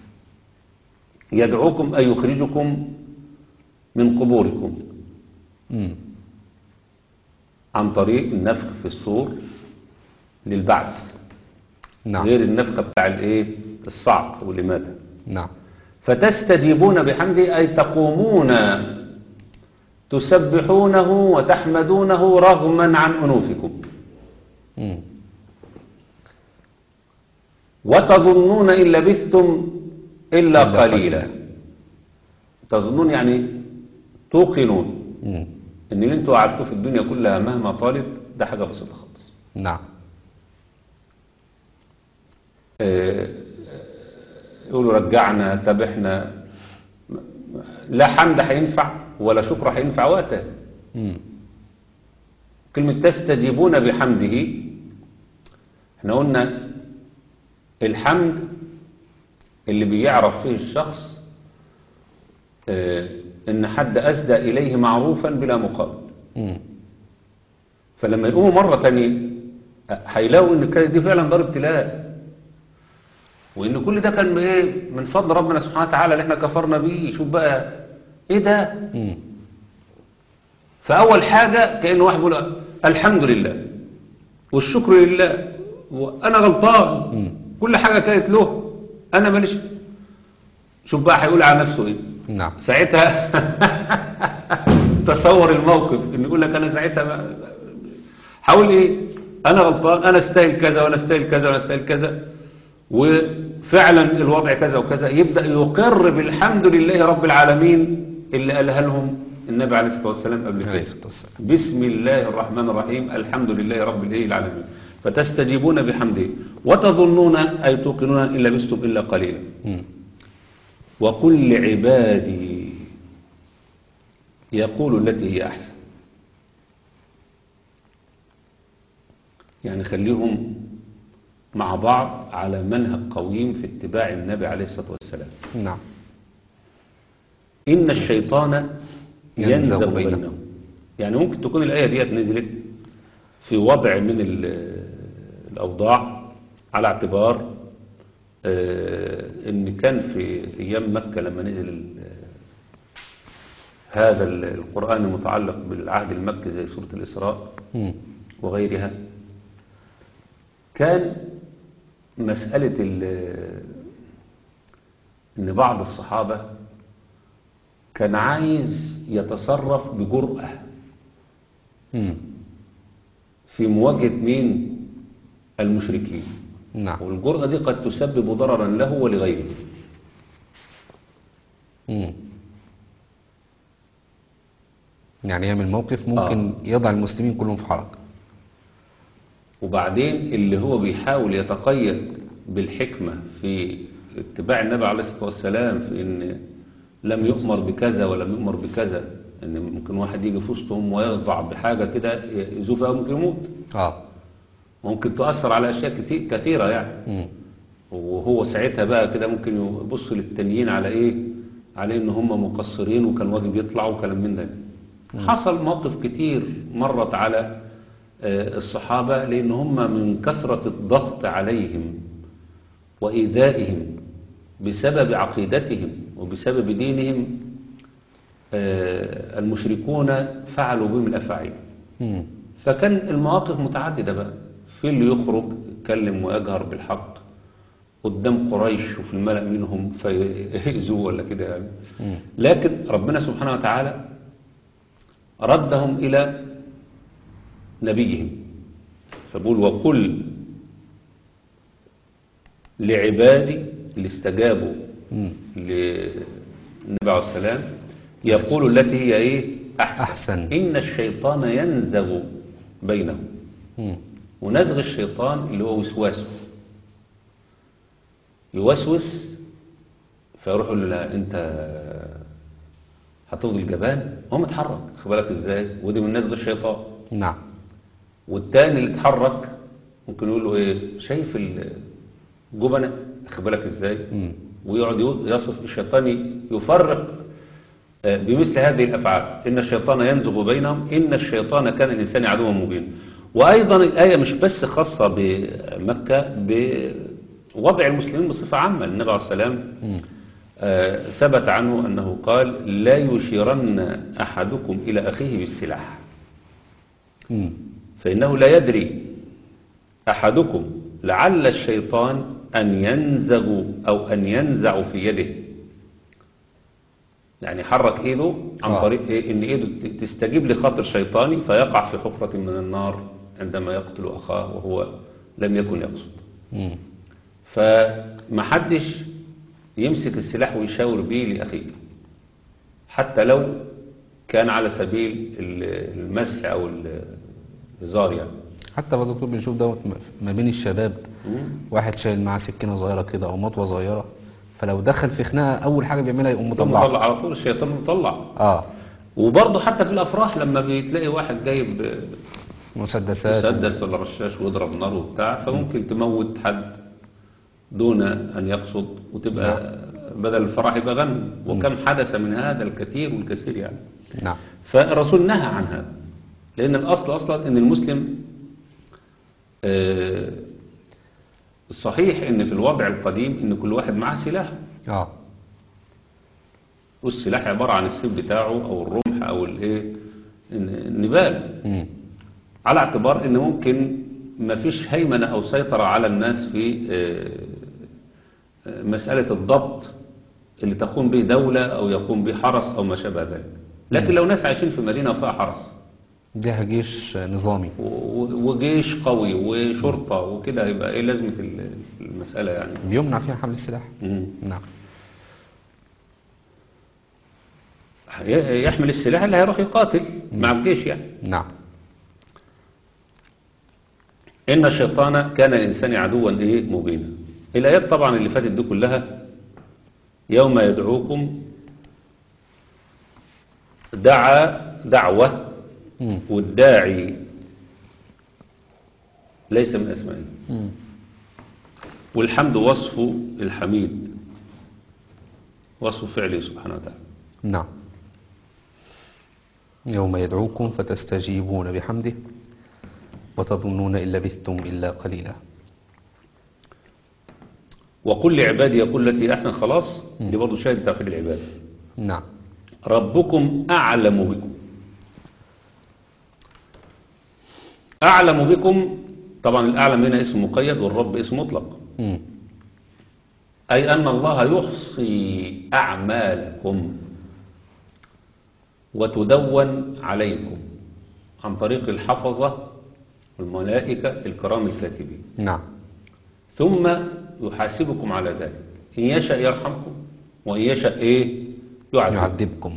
يدعوكم أي يخرجكم من قبوركم مم. عن طريق النفخ في الصور للبعث نعم غير النفخة بتاع الايه الصعق والإماتة نعم فتستجيبون بحمده أي تقومون تسبحونه وتحمدونه رغما عن أنوفكم مم. وتظنون إن لبثتم إلا إلا قليلا قليلا. تظنون يعني توقنون مم. ان اللي انتوا قعدتوا في الدنيا كلها مهما طالت ده حاجة بسيطة خالص نعم آه، يقولوا رجعنا طب احنا لا حمد هينفع ولا شكر هينفع وقتها مم. كلمة تستجيبون بحمده احنا قلنا الحمد اللي بيعرف فيه الشخص اه ان حد اسدى اليه معروفا بلا مقابل مم. فلما يقوموا مرة تانية اه، هيلاقوا ان كانت دي فعلا دار ابتلاء وان كل ده كان ايه من فضل ربنا سبحانه وتعالى اللي احنا كفرنا بيه شوف بقى ايه ده مم. فأول حاجة كأن واحد بيقول الحمد لله والشكر لله وأنا غلطان مم. كل حاجة كانت له أنا ماليش شوف بقى هيقول على نفسه ايه نعم ساعتها تصور الموقف ان يقول لك انا ساعتها ما- حاول ايه انا غلطان انا استاهل كذا وانا استاهل كذا وانا استاهل كذا وفعلا الوضع كذا وكذا يبدا يقر بالحمد لله رب العالمين اللي قالها لهم النبي عليه الصلاه والسلام قبل عليه كده الصلاة والسلام بسم الله الرحمن الرحيم الحمد لله رب الايه العالمين فتستجيبون بحمده وتظنون اي توقنون ان لبثتم الا قليلا مم. وقل لعبادي يقول التي هي أحسن يعني خليهم مع بعض على منهج قويم في اتباع النبي عليه الصلاة والسلام نعم إن الشيطان ينزغ ينزغ بينهم. بينهم يعني ممكن تكون الآية ديت نزلت في وضع من ال- الأوضاع على اعتبار آه، إن كان في أيام مكة لما نزل ال- هذا ال- القرآن المتعلق بالعهد المكي زي سورة الإسراء مم. وغيرها كان مسألة ال- إن بعض الصحابة كان عايز يتصرف بجرأة مم. في مواجهة مين المشركين نعم والجرأة دي قد تسبب ضررا له ولغيره مم. يعني يعمل موقف ممكن يضع المسلمين كلهم في حرج وبعدين اللي هو بيحاول يتقيد بالحكمة في اتباع النبي عليه الصلاة والسلام في ان لم يؤمر بكذا ولم يؤمر بكذا ان ممكن واحد يجي في وسطهم ويصدع بحاجة كده يزوف أو ممكن يموت اه ممكن تؤثر على أشياء كثي- كثيرة يعني مم. وهو ساعتها بقى كده ممكن يبص للتانيين على ايه على ان هم مقصرين وكان واجب يطلعوا وكلام من ده حصل مواقف كتير مرت على آه، الصحابة لان هم من كثرة الضغط عليهم وإيذائهم بسبب عقيدتهم وبسبب دينهم آه، المشركون فعلوا بهم الأفاعيل مم. فكان المواقف متعددة بقى في اللي يخرج يتكلم ويجهر بالحق قدام قريش وفي الملأ منهم فيهزوا ولا كده يعني مم. لكن ربنا سبحانه وتعالى ردهم إلى نبيهم فبقول وقل لعبادي اللي استجابوا مم. للنبي عليه السلام يقول التي هي ايه أحسن, أحسن. إن الشيطان ينزغ بينهم مم. ونزغ الشيطان اللي هو وسواسه يوسوس فيروح يقول له لا انت هتفضل جبان هو متحرك خد بالك ازاي ودي من نزغ الشيطان نعم والتاني اللي اتحرك ممكن يقول له ايه شايف الجبنة خد بالك ازاي مم. ويقعد يصف الشيطان يفرق آه، بمثل هذه الأفعال إن الشيطان ينزغ بينهم إن الشيطان كان الإنسان عدوا مبينا وأيضا الآية مش بس خاصة بمكة بوضع المسلمين بصفة عامة النبي عليه السلام مم. آه، ثبت عنه أنه قال لا يشيرن أحدكم إلى أخيه بالسلاح مم. فإنه لا يدري أحدكم لعل الشيطان أن ينزغ أو أن ينزع في يده يعني حرك إيده عن آه. طريق إيه؟ إن إيده ت- تستجيب لخاطر شيطاني فيقع في حفرة من النار عندما يقتل أخاه وهو لم يكن يقصد مم. فمحدش يمسك السلاح ويشاور بيه لأخيه حتى لو كان على سبيل ال- المسح أو ال- الهزار يعني حتى بقى دكتور بنشوف دوت م- ما بين الشباب واحد شايل معاه سكينه صغيره كده او مطوه صغيره فلو دخل في خناقه اول حاجه بيعملها يقوم يقوم مطلعها مطلع على طول الشيطان مطلع اه وبرضه حتى في الافراح لما بتلاقي واحد جايب مسدسات مسدس ولا رشاش ويضرب نار وبتاع فممكن تموت حد دون ان يقصد وتبقى بدل الفرح يبقى غم وكم حدث من هذا الكثير والكثير يعني نعم فالرسول نهى عن هذا لان الاصل اصلا ان المسلم آه، صحيح ان في الوضع القديم ان كل واحد معاه سلاح اه والسلاح عبارة عن السيف بتاعه أو الرمح أو الإيه النبال مم. على اعتبار إن ممكن ما فيش هيمنة أو سيطرة على الناس في آه، آه، مسألة الضبط اللي تقوم به دولة أو يقوم به حرس أو ما شابه ذلك لكن لو ناس عايشين في مدينة فيها حرس ليها جيش نظامي و- وجيش قوي وشرطة وكده يبقى ايه لازمة ال- المسألة يعني بيمنع فيها حمل السلاح مم. نعم ي- يحمل السلاح اللي هيروح يقاتل مع الجيش يعني نعم إن الشيطان كان الإنسان عدوا إيه مبينا الآيات طبعا اللي فاتت دي كلها يوم يدعوكم دعا دعوة مم. والداعي ليس من أسمائه مم. والحمد وصف الحميد وصف فعله سبحانه وتعالى نعم يوم يدعوكم فتستجيبون بحمده وتظنون إن لبثتم إلا قليلا وقل لعبادي يقول التي أحسن خلاص دي برضه شاهد توحيد العباد نعم ربكم أعلم بكم أعلم بكم طبعا الأعلم هنا اسم مقيد والرب اسم مطلق مم. أي أن الله يحصي أعمالكم وتدون عليكم عن طريق الحفظة والملائكة الكرام الكاتبين نعم ثم يحاسبكم على ذلك إن يشاء يرحمكم وإن يشاء إيه يعذبكم يعذبكم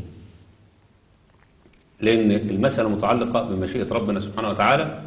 لأن المسألة متعلقة بمشيئة ربنا سبحانه وتعالى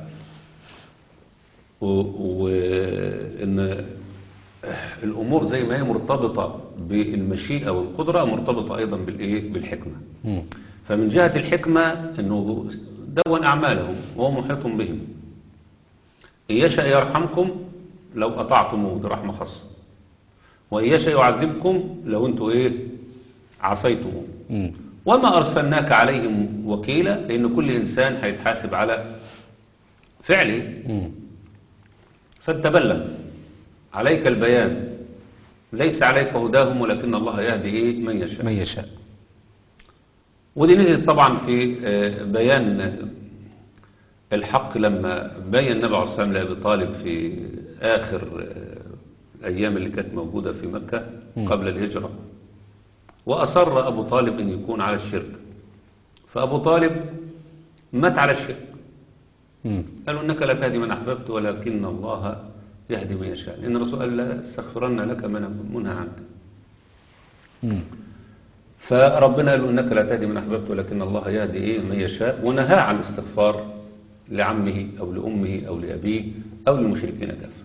وإن الأمور زي ما هي مرتبطة بالمشيئة والقدرة مرتبطة أيضا بالإيه بالحكمة مم. فمن جهة الحكمة أنه دون أعمالهم وهو محيط بهم إن يشاء يرحمكم لو أطعتموه دي رحمة خاصة وإن يشاء يعذبكم لو أنتوا إيه عصيتموه مم. وما أرسلناك عليهم وكيلا لأن كل إنسان هيتحاسب على فعله مم. فانت بلغ عليك البيان ليس عليك هداهم ولكن الله يهدي إيه من يشاء من يشاء ودي نزلت طبعا في آه، بيان الحق لما بين النبي عليه الصلاة والسلام لأبي طالب في آخر آه، الأيام اللي كانت موجودة في مكة مم. قبل الهجرة وأصر أبو طالب أن يكون على الشرك فأبو طالب مات على الشرك مم. قالوا إنك لا تهدي من أحببت ولكن الله يهدي من يشاء لأن الرسول قال لا استغفرن لك من منهى عنك مم. فربنا قال له انك لا تهدي من احببت ولكن الله يهدي ايه من يشاء ونهى عن الاستغفار لعمه او لامه او لابيه او للمشركين كافه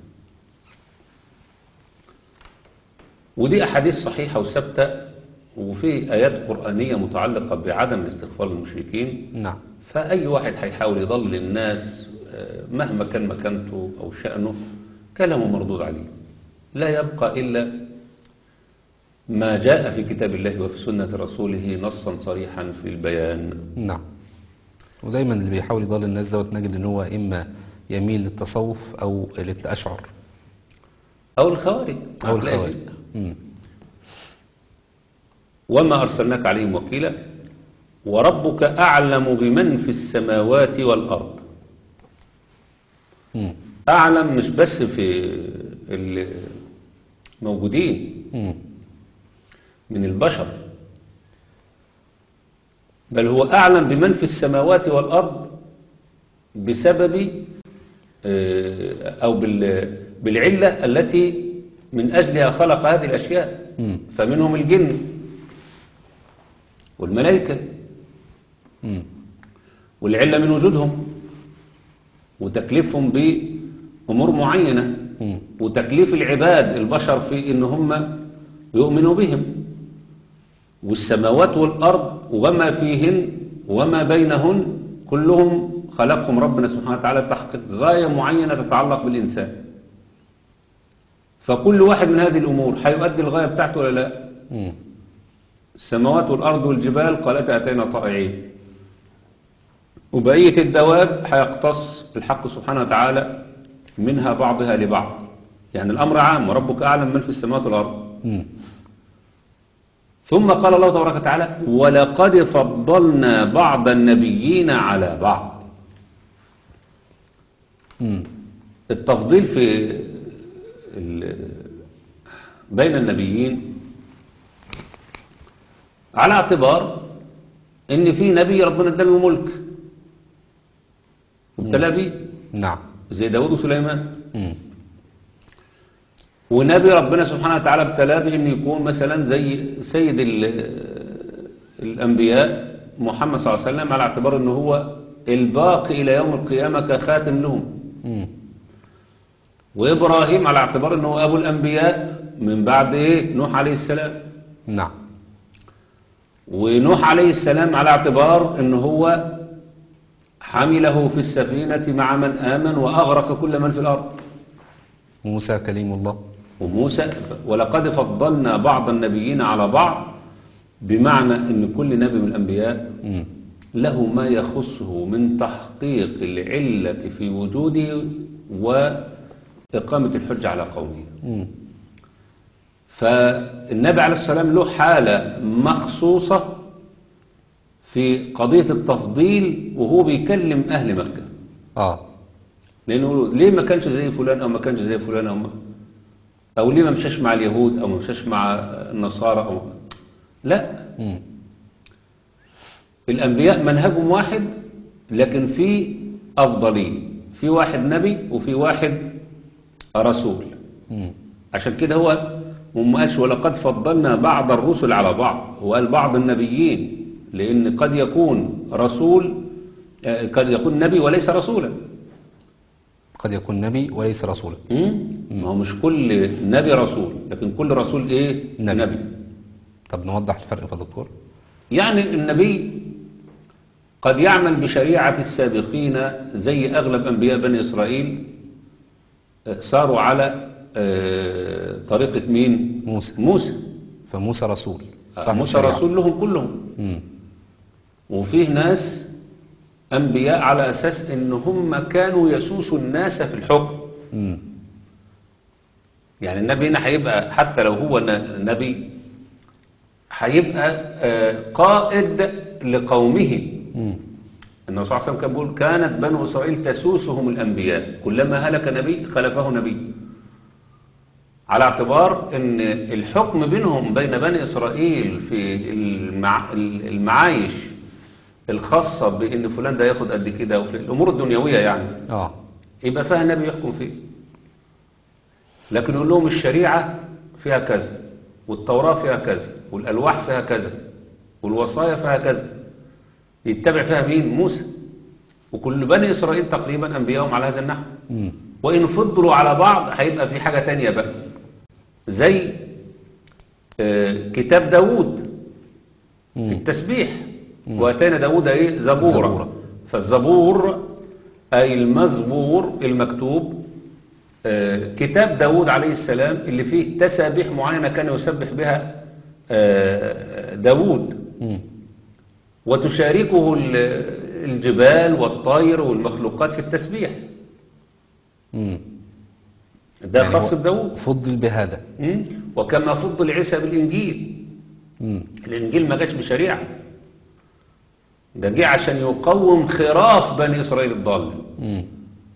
ودي احاديث صحيحه وثابته وفي ايات قرانيه متعلقه بعدم الاستغفار للمشركين نعم فاي واحد هيحاول يضل الناس آه، مهما كان مكانته او شانه كلامه مردود عليه لا يبقى الا ما جاء في كتاب الله وفي سنة رسوله نصا صريحا في البيان نعم ودايما اللي بيحاول يضل الناس دوت نجد ان هو اما يميل للتصوف او للتأشعر أو الخوارج او هتلاقي الخوارج فيه. مم. وما أرسلناك عليهم وكيلا وربك أعلم بمن في السماوات والأرض مم. أعلم مش بس في الموجودين مم. من البشر بل هو أعلم بمن في السماوات والأرض بسبب آه، أو بال- بالعلة التي من أجلها خلق هذه الأشياء مم. فمنهم الجن والملائكة مم. والعلة من وجودهم وتكليفهم بأمور معينة مم. وتكليف العباد البشر في ان هم يؤمنوا بهم والسماوات والأرض وما فيهن وما بينهن كلهم خلقهم ربنا سبحانه وتعالى تحقيق غاية معينة تتعلق بالإنسان فكل واحد من هذه الأمور هيؤدي الغاية بتاعته ولا لا مم. السماوات والأرض والجبال قالتا أتينا طائعين وبقية الدواب هيقتص الحق سبحانه وتعالى منها بعضها لبعض يعني الأمر عام وربك أعلم من في السماوات والأرض مم. ثم قال الله تبارك وتعالى ولقد فضلنا بعض النبيين على بعض مم. التفضيل في ال- بين النبيين على اعتبار ان في نبي ربنا اداله ملك وابتلى بيه نعم زي داود وسليمان مم. ونبي ربنا سبحانه وتعالى ابتلاه بأن يكون مثلا زي سيد ال- الأنبياء محمد صلى الله عليه وسلم على اعتبار أنه هو الباقي إلى يوم القيامة كخاتم لهم مم. وإبراهيم على اعتبار أنه أبو الأنبياء من بعد إيه نوح عليه السلام نعم ونوح عليه السلام على اعتبار أنه هو حمله في السفينة مع من آمن وأغرق كل من في الأرض موسى كليم الله وموسى ولقد فضلنا بعض النبيين على بعض بمعنى ان كل نبي من الانبياء مم. له ما يخصه من تحقيق العلة في وجوده وإقامة الحجة على قومه مم. فالنبي عليه السلام له حالة مخصوصة في قضية التفضيل وهو بيكلم أهل مكة اه لأنه ليه ما كانش زي فلان أو ما كانش زي فلان أو ما أو ليه ما مشاش مع اليهود أو ما مشاش مع النصارى أو لا مم. الأنبياء منهجهم واحد لكن في أفضلية في واحد نبي وفي واحد رسول مم. عشان كده هو وما قالش ولقد فضلنا بعض الرسل على بعض هو قال بعض النبيين لأن قد يكون رسول آه، قد يكون نبي وليس رسولا قد يكون نبي وليس رسولا مم؟ ما هو مش كل نبي رسول لكن كل رسول ايه نبي. نبي طب نوضح الفرق يا دكتور يعني النبي قد يعمل بشريعة السابقين زي أغلب أنبياء بني إسرائيل آه، صاروا على آه، طريقة مين موسى موسى فموسى رسول آه، موسى الشريعة. رسول لهم كلهم مم. وفيه ناس أنبياء على أساس إن هم كانوا يسوسوا الناس في الحكم مم. يعني النبي هنا هيبقى حتى لو هو ن- نبي هيبقى آه، قائد لقومه مم. النبي صلى الله عليه وسلم كان بيقول كانت بنو إسرائيل تسوسهم الأنبياء كلما هلك نبي خلفه نبي على اعتبار ان الحكم بينهم بين بني إسرائيل في المع... المعايش الخاصة بان فلان ده ياخد قد كده وفي الأمور الدنيوية يعني اه يبقى فيها النبي يحكم فيه لكن يقول لهم الشريعة فيها كذا والتوراة فيها كذا والألواح فيها كذا والوصايا فيها كذا يتبع فيها مين موسى وكل بني إسرائيل تقريبا أنبياءهم على هذا النحو مم. وإن فضلوا على بعض هيبقى في حاجة تانية بقى زي آه، كتاب داود في مم. التسبيح واتينا داود ايه زبورا زبورا. فالزبور اي المزبور المكتوب آه، كتاب داود عليه السلام اللي فيه تسابيح معينة كان يسبح بها آه، داود مم. وتشاركه ال- الجبال والطير والمخلوقات في التسبيح مم. ده يعني خاص هو بداود فضل بهذا مم؟ وكما فضل عيسى بالإنجيل مم. الإنجيل ما جاش بشريعة ده جه عشان يقوم خراف بني إسرائيل الضالة مم.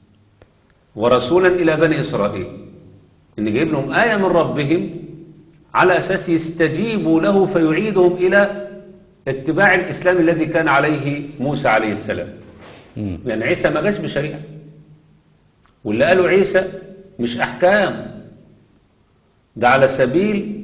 ورسولا إلى بني إسرائيل إن جايب لهم آية من ربهم على أساس يستجيبوا له فيعيدهم إلى اتباع الإسلام الذي كان عليه موسى عليه السلام مم. يعني عيسى ما جاش بشريعة واللي قالوا عيسى مش أحكام ده على سبيل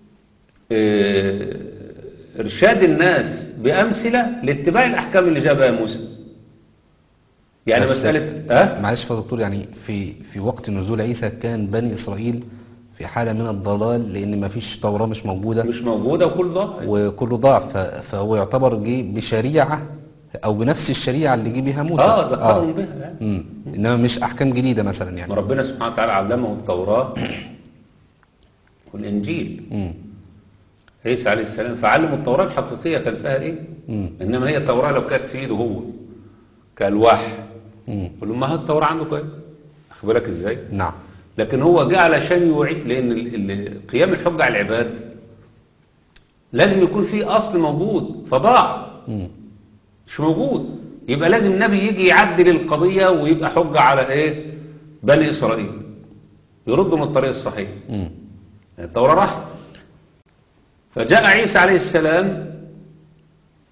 آه، إرشاد الناس بأمثلة لاتباع الأحكام اللي جابها موسى يعني بس- مسألة أه؟ معلش يا دكتور يعني في في وقت نزول عيسى كان بني اسرائيل في حاله من الضلال لان ما فيش توراه مش موجوده مش موجودة وكل ضاع وكله ضاع ف- فهو يعتبر جه بشريعه او بنفس الشريعه اللي جه بيها موسى اه ذكرهم بها يعني. مم. انما مش احكام جديده مثلا ما يعني ربنا سبحانه وتعالى علمه التوراة والإنجيل مم. عيسى عليه السلام فعلمه التوراة الحقيقية كان فيها إيه مم. إنما هي التوراة لو كانت في إيده هو كالواح مم. يقول له ما هو التوراة عنده ايه أخد بالك إزاي نعم لكن هو جه علشان يعيد لأن ال- ال- قيام الحجة على العباد لازم يكون في أصل موجود فضاع مم. مش موجود يبقى لازم النبي يجي يعدل القضية ويبقى حجة على إيه بني إسرائيل يردوا من الطريق الصحيح مم. التوراة راحت فجاء عيسى عليه السلام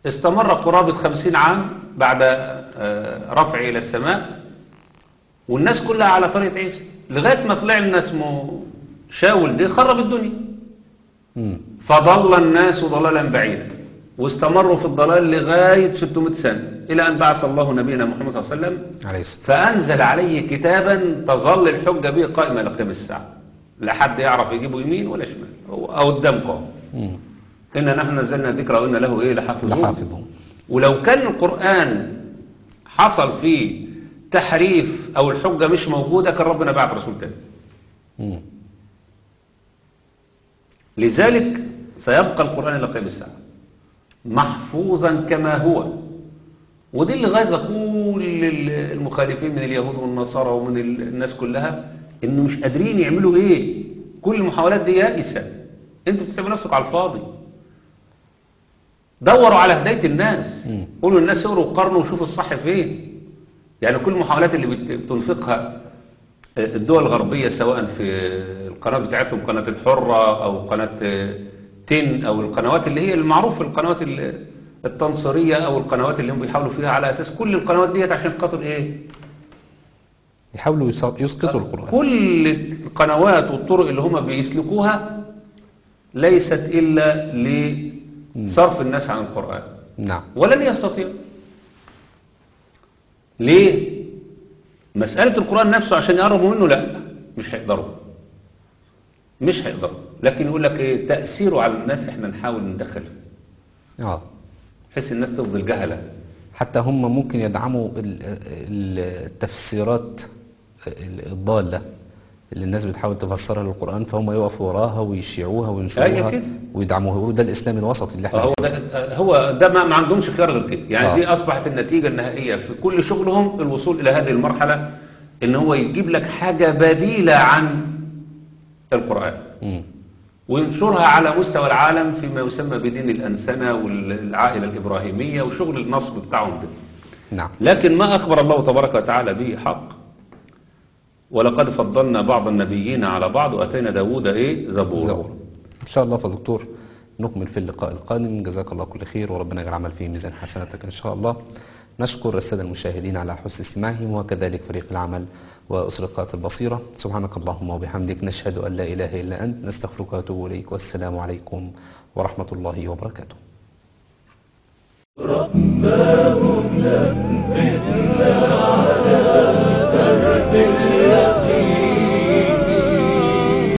استمر قرابة خمسين عام بعد آه، رفعه إلى السماء والناس كلها على طريقة عيسى لغاية ما طلع لنا اسمه شاول ده خرب الدنيا مم. فضل الناس ضلالا بعيدا واستمروا في الضلال لغاية 600 سنة إلى أن بعث الله نبينا محمد صلى الله عليه وسلم عليه الصلاة فأنزل عليه كتابا تظل الحجة به قائمة لقيام الساعة لا حد يعرف يجيبه يمين ولا شمال هو أو قدامكم مم. إن نحن نزلنا ذكر وإن له إيه لحافظون لحافظون ولو كان القرآن حصل فيه تحريف أو الحجة مش موجودة كان ربنا بعت رسول تاني مم. لذلك سيبقى القرآن إلى قيام الساعة محفوظا كما هو ودي اللي غايظة كل المخالفين من اليهود والنصارى ومن ال- الناس كلها انه مش قادرين يعملوا ايه كل المحاولات دي يائسة انتوا بتتعبوا نفسك على الفاضي دوروا على هداية الناس مم. قولوا للناس اقروا وقارنوا وشوفوا الصح فين يعني كل المحاولات اللي بت- بتنفقها الدول الغربية سواء في القناة بتاعتهم قناة الحرة أو قناة تن أو القنوات اللي هي المعروفة القنوات ال- التنصيرية أو القنوات اللي هم بيحاولوا فيها على أساس كل القنوات ديت عشان خاطر إيه يحاولوا يس- يسقطوا القرآن كل القنوات والطرق اللي هم بيسلكوها ليست إلا لصرف الناس عن القرآن نعم ولن يستطيع ليه مسألة القرآن نفسه عشان يقربوا منه لا مش هيقدروا مش هيقدروا لكن يقول لك ايه تأثيره على الناس احنا نحاول ندخل اه بحيث الناس تفضل جهلة حتى هم ممكن يدعموا ال- ال- التفسيرات ال- الضالة اللي الناس بتحاول تفسرها للقرآن فهم يقفوا وراها ويشيعوها أيوة وينشروها كده. ويدعموها ويقولوا ده الإسلام الوسطي اللي احنا هو فيه. ده هو ده ما, ما عندهمش خيار غير كده يعني آه. دي أصبحت النتيجة النهائية في كل شغلهم الوصول إلى هذه المرحلة إن هو يجيب لك حاجة بديلة عن القرآن مم. وينشرها على مستوى العالم فيما يسمى بدين الأنسنة والعائلة الإبراهيمية وشغل النصب بتاعهم ده نعم لكن ما أخبر الله تبارك وتعالى به حق ولقد فضلنا بعض النبيين على بعض وأتينا داود إيه زبورا زبور إن شاء الله فدكتور نكمل في اللقاء القادم جزاك الله كل خير وربنا يجعل عمل فيه ميزان حسناتك إن شاء الله نشكر السادة المشاهدين على حسن استماعهم وكذلك فريق العمل وأسرة قناة البصيرة سبحانك اللهم وبحمدك نشهد أن لا إله إلا أنت نستغفرك ونتوب إليك والسلام عليكم ورحمة الله وبركاته ثبتنا على درب اليقين